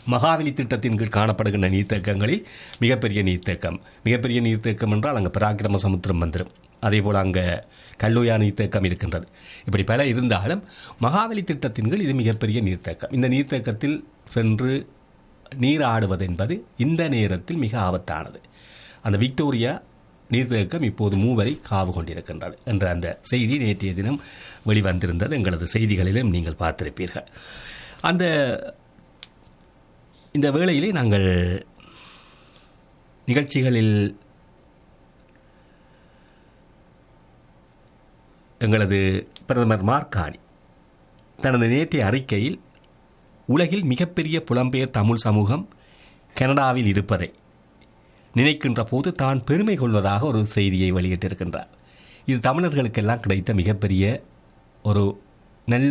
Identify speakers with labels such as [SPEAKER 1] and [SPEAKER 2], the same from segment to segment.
[SPEAKER 1] மகாவலி திட்டத்தின் கீழ் காணப்படுகின்ற நீர்த்தேக்கங்களில் மிகப்பெரிய நீர்த்தேக்கம் மிகப்பெரிய நீர்த்தேக்கம் என்றால் அங்கே பராக்கிரம சமுத்திரம் வந்துடும் அதே போல் அங்கே கல்லூயா நீர்த்தேக்கம் இருக்கின்றது இப்படி பல இருந்தாலும் மகாவலி திட்டத்தின் கீழ் இது மிகப்பெரிய நீர்த்தேக்கம் இந்த நீர்த்தேக்கத்தில் சென்று நீராடுவது என்பது இந்த நேரத்தில் மிக ஆபத்தானது அந்த விக்டோரியா நீர்த்தேக்கம் இப்போது மூவரை காவு கொண்டிருக்கின்றது என்ற அந்த செய்தி நேற்றைய தினம் வெளிவந்திருந்தது எங்களது செய்திகளிலும் நீங்கள் பார்த்திருப்பீர்கள் அந்த இந்த வேளையிலே நாங்கள் நிகழ்ச்சிகளில் எங்களது பிரதமர் மார்கானி தனது நேற்றைய அறிக்கையில் உலகில் மிகப்பெரிய புலம்பெயர் தமிழ் சமூகம் கனடாவில் இருப்பதை நினைக்கின்ற போது தான் பெருமை கொள்வதாக ஒரு செய்தியை வெளியிட்டிருக்கின்றார் இது தமிழர்களுக்கெல்லாம் கிடைத்த மிகப்பெரிய ஒரு நல்ல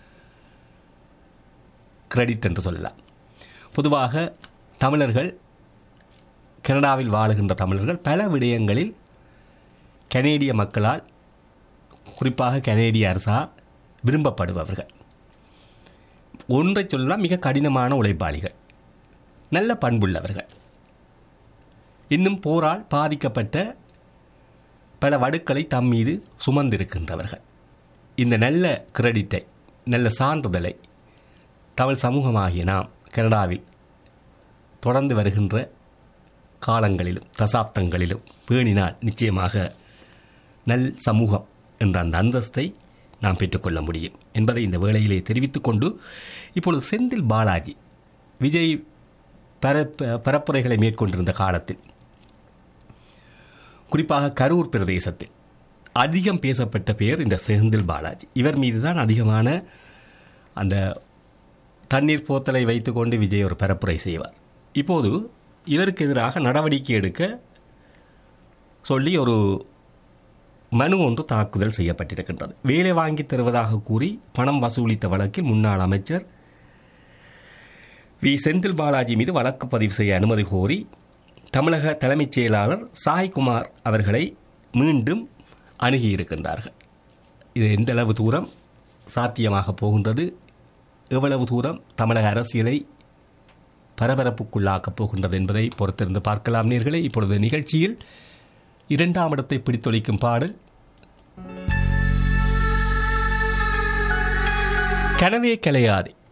[SPEAKER 1] கிரெடிட் என்று சொல்லலாம் பொதுவாக தமிழர்கள் கனடாவில் வாழுகின்ற தமிழர்கள் பல விடயங்களில் கனேடிய மக்களால் குறிப்பாக கனேடிய அரசால் விரும்பப்படுபவர்கள் ஒன்றை சொல்லலாம் மிக கடினமான உழைப்பாளிகள் நல்ல பண்புள்ளவர்கள் இன்னும் போரால் பாதிக்கப்பட்ட பல வடுக்களை தம் மீது சுமந்திருக்கின்றவர்கள் இந்த நல்ல கிரெடிட்டை நல்ல சான்றிதழை தமிழ் சமூகமாகிய நாம் கனடாவில் தொடர்ந்து வருகின்ற காலங்களிலும் தசாப்தங்களிலும் பேணினால் நிச்சயமாக நல் சமூகம் என்ற அந்த அந்தஸ்தை நாம் பெற்றுக்கொள்ள முடியும் என்பதை இந்த வேளையிலே தெரிவித்துக் கொண்டு இப்பொழுது செந்தில் பாலாஜி விஜய் பரப்ப பரப்புரைகளை மேற்கொண்டிருந்த காலத்தில் குறிப்பாக கரூர் பிரதேசத்தில் அதிகம் பேசப்பட்ட பெயர் இந்த செந்தில் பாலாஜி இவர் மீது தான் அதிகமான அந்த தண்ணீர் போத்தலை வைத்துக்கொண்டு விஜய் ஒரு பரப்புரை செய்வார் இப்போது இவருக்கு எதிராக நடவடிக்கை எடுக்க சொல்லி ஒரு மனு ஒன்று தாக்குதல் செய்யப்பட்டிருக்கின்றது வேலை வாங்கி தருவதாக கூறி பணம் வசூலித்த வழக்கில் முன்னாள் அமைச்சர் வி செந்தில் பாலாஜி மீது வழக்கு பதிவு செய்ய அனுமதி கோரி தமிழக தலைமைச் செயலாளர் சாய்குமார் அவர்களை மீண்டும் அணுகியிருக்கின்றார்கள் இது எந்த அளவு தூரம் சாத்தியமாக போகின்றது எவ்வளவு தூரம் தமிழக அரசியலை பரபரப்புக்குள்ளாக்கப் போகின்றது என்பதை பொறுத்திருந்து பார்க்கலாம் நேர்களே இப்பொழுது நிகழ்ச்சியில் இரண்டாம் இடத்தை பிடித்தொழிக்கும் பாடல் கனவே கலையாதே